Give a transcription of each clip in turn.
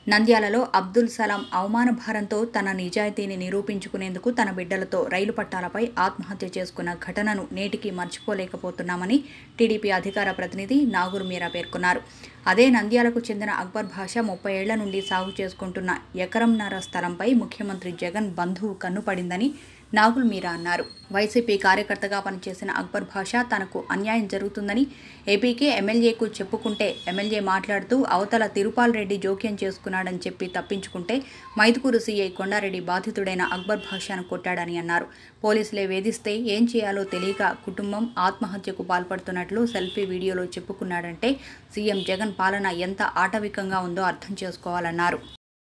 నంద్యాలలో అబ్దుల్ సలాం అవమాన భారంతో తన నిజాయితీని నిరూపించుకునేందుకు తన బిడ్డలతో రైలు పట్టాలపై ఆత్మహత్య చేసుకున్న ఘటనను నేటికి మర్చిపోలేకపోతున్నామని టీడీపీ అధికార ప్రతినిధి నాగూర్ మీరా పేర్కొన్నారు అదే నంద్యాలకు చెందిన అక్బర్ భాష ముప్పై ఏళ్ల నుండి సాగు చేసుకుంటున్న ఎకరంన్నర స్థలంపై ముఖ్యమంత్రి జగన్ బంధువు కన్నుపడిందని నాగుల్ మీరా అన్నారు వైసీపీ కార్యకర్తగా పనిచేసిన అక్బర్ భాష తనకు అన్యాయం జరుగుతుందని ఏపీకి ఎమ్మెల్యేకు చెప్పుకుంటే ఎమ్మెల్యే మాట్లాడుతూ అవతల తిరుపాల్ రెడ్డి జోక్యం చేసుకున్నాడని చెప్పి తప్పించుకుంటే మైదుకూరు సీఐ కొండారెడ్డి బాధితుడైన అక్బర్ భాషను కొట్టాడని అన్నారు పోలీసులే వేధిస్తే ఏం చేయాలో తెలియక కుటుంబం ఆత్మహత్యకు పాల్పడుతున్నట్లు సెల్ఫీ వీడియోలో చెప్పుకున్నాడంటే సీఎం జగన్ పాలన ఎంత ఆటవికంగా ఉందో అర్థం చేసుకోవాలన్నారు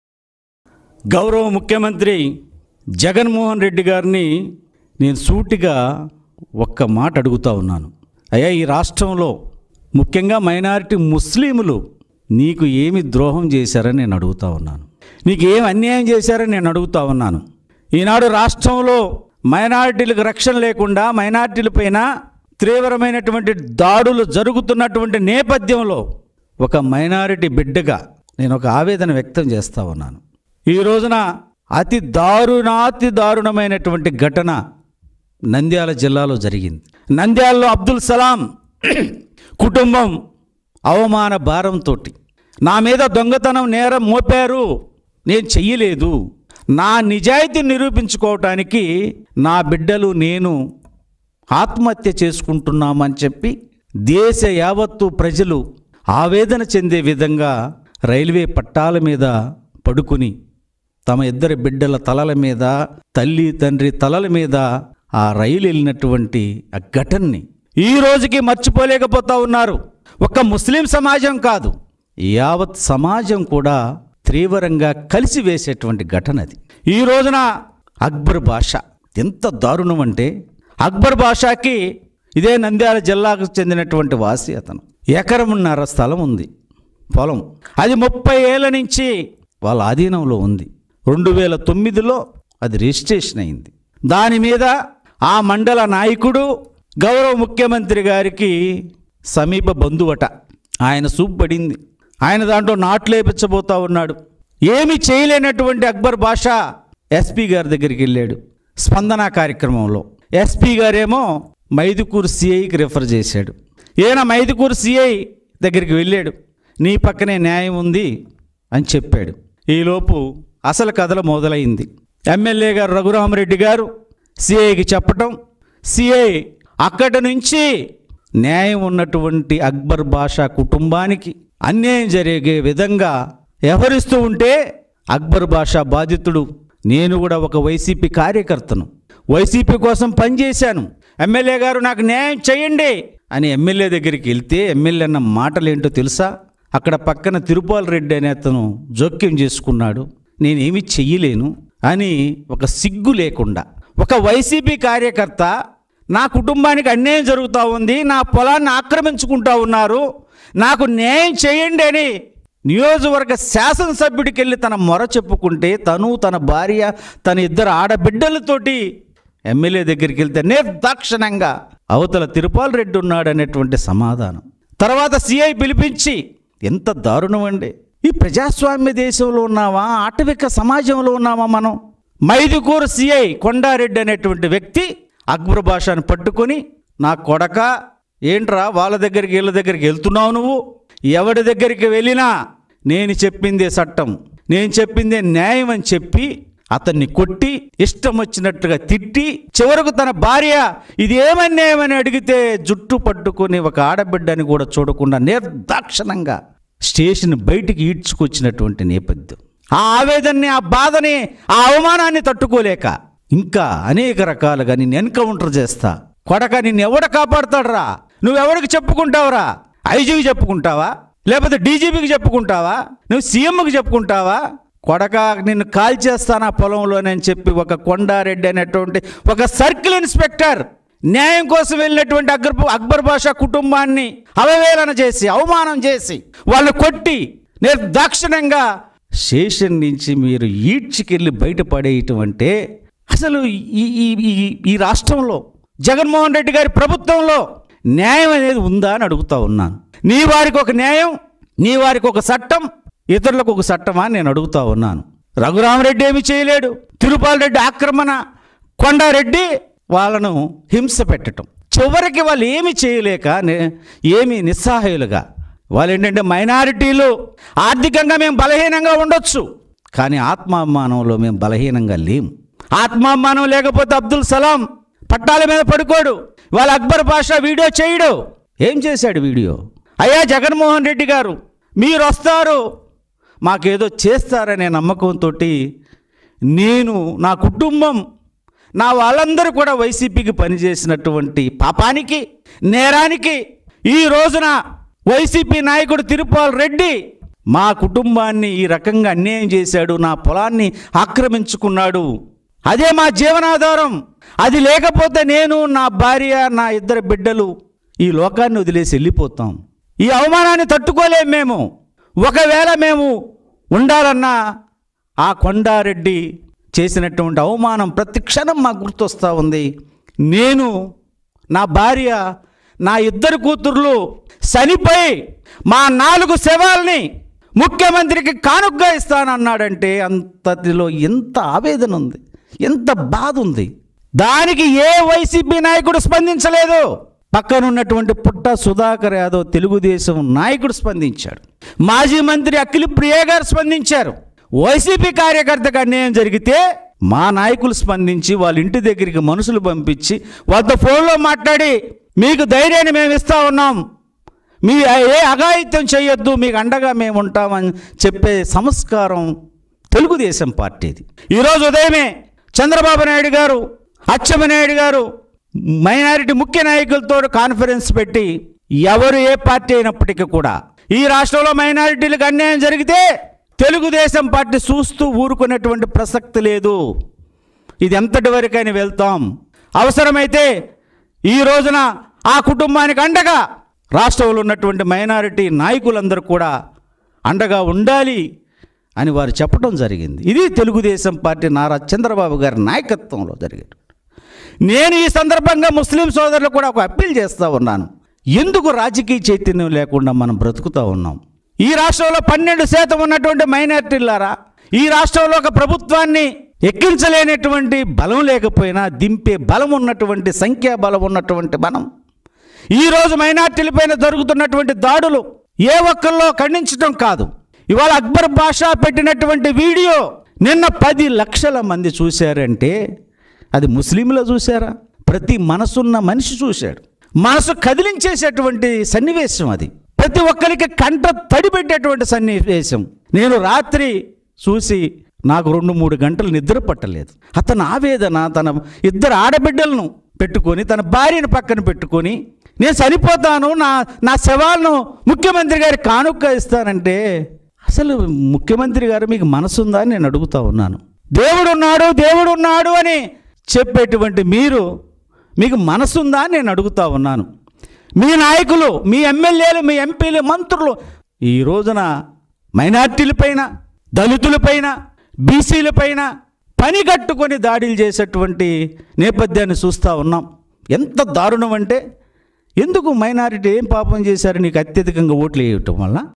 గౌరవ ముఖ్యమంత్రి జగన్మోహన్ రెడ్డి గారిని నేను సూటిగా ఒక్క మాట అడుగుతా ఉన్నాను అయ్యా ఈ రాష్ట్రంలో ముఖ్యంగా మైనారిటీ ముస్లింలు నీకు ఏమి ద్రోహం చేశారని నేను అడుగుతా ఉన్నాను నీకు ఏం అన్యాయం చేశారని నేను అడుగుతా ఉన్నాను ఈనాడు రాష్ట్రంలో మైనారిటీలకు రక్షణ లేకుండా మైనారిటీల పైన తీవ్రమైనటువంటి దాడులు జరుగుతున్నటువంటి నేపథ్యంలో ఒక మైనారిటీ బిడ్డగా నేను ఒక ఆవేదన వ్యక్తం చేస్తా ఉన్నాను ఈ రోజున అతి దారుణాతి దారుణమైనటువంటి ఘటన నంద్యాల జిల్లాలో జరిగింది నంద్యాలలో అబ్దుల్ సలాం కుటుంబం అవమాన భారంతో నా మీద దొంగతనం నేరం మోపారు నేను చెయ్యలేదు నా నిజాయితీ నిరూపించుకోవటానికి నా బిడ్డలు నేను ఆత్మహత్య చేసుకుంటున్నామని చెప్పి దేశ యావత్తు ప్రజలు ఆవేదన చెందే విధంగా రైల్వే పట్టాల మీద పడుకుని తమ ఇద్దరి బిడ్డల తలల మీద తల్లి తండ్రి తలల మీద ఆ రైలు వెళ్ళినటువంటి ఆ ఘటనని ఈ రోజుకి మర్చిపోలేకపోతా ఉన్నారు ఒక్క ముస్లిం సమాజం కాదు యావత్ సమాజం కూడా తీవ్రంగా కలిసి వేసేటువంటి ఘటన అది ఈ రోజున అక్బర్ భాష ఎంత దారుణం అంటే అక్బర్ భాషకి ఇదే నంద్యాల జిల్లాకు చెందినటువంటి వాసి అతను ఎకరమున్నర స్థలం ఉంది పొలం అది ముప్పై ఏళ్ళ నుంచి వాళ్ళ ఆధీనంలో ఉంది రెండు వేల తొమ్మిదిలో అది రిజిస్ట్రేషన్ అయింది దాని మీద ఆ మండల నాయకుడు గౌరవ ముఖ్యమంత్రి గారికి సమీప బంధువట ఆయన సూప్ పడింది ఆయన దాంట్లో నాట్లేపించబోతా ఉన్నాడు ఏమి చేయలేనటువంటి అక్బర్ భాష ఎస్పీ గారి దగ్గరికి వెళ్ళాడు స్పందన కార్యక్రమంలో ఎస్పీ గారేమో మైదుకూరు సిఐకి రిఫర్ చేశాడు ఈయన మైదుకూరు సిఐ దగ్గరికి వెళ్ళాడు నీ పక్కనే న్యాయం ఉంది అని చెప్పాడు ఈలోపు అసలు కథలు మొదలైంది ఎమ్మెల్యే గారు రఘురామరెడ్డి గారు సిఐకి చెప్పటం సిఐ అక్కడి నుంచి న్యాయం ఉన్నటువంటి అక్బర్ బాషా కుటుంబానికి అన్యాయం జరిగే విధంగా వ్యవహరిస్తూ ఉంటే అక్బర్ బాషా బాధితుడు నేను కూడా ఒక వైసీపీ కార్యకర్తను వైసీపీ కోసం పనిచేశాను ఎమ్మెల్యే గారు నాకు న్యాయం చేయండి అని ఎమ్మెల్యే దగ్గరికి వెళ్తే ఎమ్మెల్యే అన్న మాటలు ఏంటో తెలుసా అక్కడ పక్కన తిరుపాల్ రెడ్డి అనే అతను జోక్యం చేసుకున్నాడు నేనేమి చెయ్యలేను అని ఒక సిగ్గు లేకుండా ఒక వైసీపీ కార్యకర్త నా కుటుంబానికి అన్యాయం జరుగుతూ ఉంది నా పొలాన్ని ఆక్రమించుకుంటా ఉన్నారు నాకు న్యాయం చేయండి అని నియోజకవర్గ శాసనసభ్యుడికి వెళ్ళి తన మొర చెప్పుకుంటే తను తన భార్య తన ఇద్దరు ఆడబిడ్డలతోటి ఎమ్మెల్యే దగ్గరికి వెళ్తే నిర్దాక్షిణంగా అవతల తిరుపాల్ రెడ్డి ఉన్నాడు అనేటువంటి సమాధానం తర్వాత సిఐ పిలిపించి ఎంత దారుణం అండి ఈ ప్రజాస్వామ్య దేశంలో ఉన్నావా ఆటవిక సమాజంలో ఉన్నావా మనం మైదుకూరు సిఐ కొండారెడ్డి అనేటువంటి వ్యక్తి అక్బర్ భాషను పట్టుకొని నా కొడక ఏంట్రా వాళ్ళ దగ్గరికి వీళ్ళ దగ్గరికి వెళ్తున్నావు నువ్వు ఎవడి దగ్గరికి వెళ్ళినా నేను చెప్పిందే చట్టం నేను చెప్పిందే న్యాయం అని చెప్పి అతన్ని కొట్టి ఇష్టం వచ్చినట్టుగా తిట్టి చివరకు తన భార్య ఇది ఏమన్యాయమని అడిగితే జుట్టు పట్టుకొని ఒక ఆడబిడ్డని కూడా చూడకుండా నిర్దాక్షణంగా స్టేషన్ బయటికి ఈడ్చుకొచ్చినటువంటి నేపథ్యం ఆ ఆవేదనని ఆ బాధని ఆ అవమానాన్ని తట్టుకోలేక ఇంకా అనేక రకాలుగా నిన్ను ఎన్కౌంటర్ చేస్తా కొడక నిన్ను ఎవడ కాపాడుతాడురా నువ్వెవడికి చెప్పుకుంటావురా ఐజీకి చెప్పుకుంటావా లేకపోతే డీజీపీకి చెప్పుకుంటావా నువ్వు సీఎంకి చెప్పుకుంటావా కొడక నిన్ను కాల్ చేస్తానా పొలంలోనని చెప్పి ఒక కొండారెడ్డి అనేటువంటి ఒక సర్కిల్ ఇన్స్పెక్టర్ న్యాయం కోసం వెళ్ళినటువంటి అక్బర్ అక్బర్ బాషా కుటుంబాన్ని అవహేళన చేసి అవమానం చేసి వాళ్ళు కొట్టి నిర్దాక్షిణ్యంగా స్టేషన్ నుంచి మీరు ఈడ్చికెళ్ళి బయటపడేయటం అంటే అసలు ఈ ఈ ఈ- ఈ రాష్ట్రంలో జగన్మోహన్ రెడ్డి గారి ప్రభుత్వంలో న్యాయం అనేది ఉందా అని అడుగుతా ఉన్నాను నీ వారికి ఒక న్యాయం నీ వారికి ఒక చట్టం ఇతరులకు ఒక చట్టమా నేను అడుగుతా ఉన్నాను రఘురామరెడ్డి ఏమి చేయలేడు తిరుపాల్ రెడ్డి ఆక్రమణ కొండారెడ్డి వాళ్ళను హింస పెట్టడం చివరికి వాళ్ళు ఏమి చేయలేక నే- ఏమి నిస్సహాయులుగా వాళ్ళు ఏంటంటే మైనారిటీలు ఆర్థికంగా మేము బలహీనంగా ఉండొచ్చు కానీ ఆత్మాభిమానంలో మేము బలహీనంగా లేము ఆత్మాభిమానం లేకపోతే అబ్దుల్ సలాం పట్టాల మీద పడుకోడు వాళ్ళ అక్బర్ బాషా వీడియో చేయడు ఏం చేశాడు వీడియో అయ్యా జగన్మోహన్ రెడ్డి గారు మీరు వస్తారు మాకేదో చేస్తారనే నమ్మకంతో నేను నా కుటుంబం నా వాళ్ళందరూ కూడా వైసీపీకి పనిచేసినటువంటి పాపానికి నేరానికి ఈ రోజున వైసీపీ నాయకుడు తిరుపాల్ రెడ్డి మా కుటుంబాన్ని ఈ రకంగా అన్యాయం చేశాడు నా పొలాన్ని ఆక్రమించుకున్నాడు అదే మా జీవనాధారం అది లేకపోతే నేను నా భార్య నా ఇద్దరు బిడ్డలు ఈ లోకాన్ని వదిలేసి వెళ్ళిపోతాం ఈ అవమానాన్ని తట్టుకోలేం మేము ఒకవేళ మేము ఉండాలన్నా ఆ కొండారెడ్డి చేసినటువంటి అవమానం ప్రతి క్షణం మాకు గుర్తొస్తూ ఉంది నేను నా భార్య నా ఇద్దరు కూతుర్లు చనిపోయి మా నాలుగు శవాల్ని ముఖ్యమంత్రికి కానుగ్గా ఇస్తానన్నాడంటే అంతటిలో ఎంత ఆవేదన ఉంది ఎంత బాధ ఉంది దానికి ఏ వైసీపీ నాయకుడు స్పందించలేదు పక్కనున్నటువంటి పుట్ట సుధాకర్ యాదవ్ తెలుగుదేశం నాయకుడు స్పందించాడు మాజీ మంత్రి అఖిల్ ప్రియ గారు స్పందించారు వైసీపీ కార్యకర్తకు అన్యాయం జరిగితే మా నాయకులు స్పందించి వాళ్ళ ఇంటి దగ్గరికి మనుషులు పంపించి వాళ్ళతో ఫోన్లో మాట్లాడి మీకు ధైర్యాన్ని మేము ఇస్తా ఉన్నాం మీ ఏ అఘాయిత్యం చేయొద్దు మీకు అండగా మేము ఉంటామని చెప్పే సంస్కారం తెలుగుదేశం పార్టీది ఈరోజు ఉదయమే చంద్రబాబు నాయుడు గారు అచ్చెన్నాయుడు గారు మైనారిటీ ముఖ్య నాయకులతో కాన్ఫరెన్స్ పెట్టి ఎవరు ఏ పార్టీ అయినప్పటికీ కూడా ఈ రాష్ట్రంలో మైనారిటీలకు అన్యాయం జరిగితే తెలుగుదేశం పార్టీ చూస్తూ ఊరుకునేటువంటి ప్రసక్తి లేదు ఇది ఎంతటి వరకైనా వెళ్తాం అవసరమైతే ఈ రోజున ఆ కుటుంబానికి అండగా రాష్ట్రంలో ఉన్నటువంటి మైనారిటీ నాయకులందరూ కూడా అండగా ఉండాలి అని వారు చెప్పడం జరిగింది ఇది తెలుగుదేశం పార్టీ నారా చంద్రబాబు గారి నాయకత్వంలో జరిగేది నేను ఈ సందర్భంగా ముస్లిం సోదరులు కూడా ఒక అప్పీల్ చేస్తూ ఉన్నాను ఎందుకు రాజకీయ చైతన్యం లేకుండా మనం బ్రతుకుతూ ఉన్నాం ఈ రాష్ట్రంలో పన్నెండు శాతం ఉన్నటువంటి మైనార్టీలారా ఈ రాష్ట్రంలో ఒక ప్రభుత్వాన్ని ఎక్కించలేనటువంటి బలం లేకపోయినా దింపే బలం ఉన్నటువంటి సంఖ్యా బలం ఉన్నటువంటి మనం ఈరోజు మైనార్టీలపైన జరుగుతున్నటువంటి దాడులు ఏ ఒక్కరిలో ఖండించడం కాదు ఇవాళ అక్బర్ బాషా పెట్టినటువంటి వీడియో నిన్న పది లక్షల మంది చూశారంటే అది ముస్లింలు చూశారా ప్రతి మనసున్న మనిషి చూశాడు మనసు కదిలించేసేటువంటి సన్నివేశం అది ప్రతి ఒక్కరికి కంట తడిపెట్టేటువంటి సన్నివేశం నేను రాత్రి చూసి నాకు రెండు మూడు గంటలు నిద్ర పట్టలేదు అతని ఆవేదన తన ఇద్దరు ఆడబిడ్డలను పెట్టుకొని తన భార్యను పక్కన పెట్టుకొని నేను చనిపోతాను నా నా శవాలను ముఖ్యమంత్రి గారి కానుక్క ఇస్తానంటే అసలు ముఖ్యమంత్రి గారు మీకు మనసుందా అని నేను అడుగుతా ఉన్నాను దేవుడు ఉన్నాడు దేవుడు ఉన్నాడు అని చెప్పేటువంటి మీరు మీకు మనసుందా అని నేను అడుగుతా ఉన్నాను మీ నాయకులు మీ ఎమ్మెల్యేలు మీ ఎంపీలు మంత్రులు ఈ రోజున మైనార్టీలపైన దళితులపైన బీసీలపైన పని కట్టుకొని దాడులు చేసేటువంటి నేపథ్యాన్ని చూస్తూ ఉన్నాం ఎంత దారుణం అంటే ఎందుకు మైనారిటీ ఏం పాపం చేశారు నీకు అత్యధికంగా ఓట్లు వేయటం వల్ల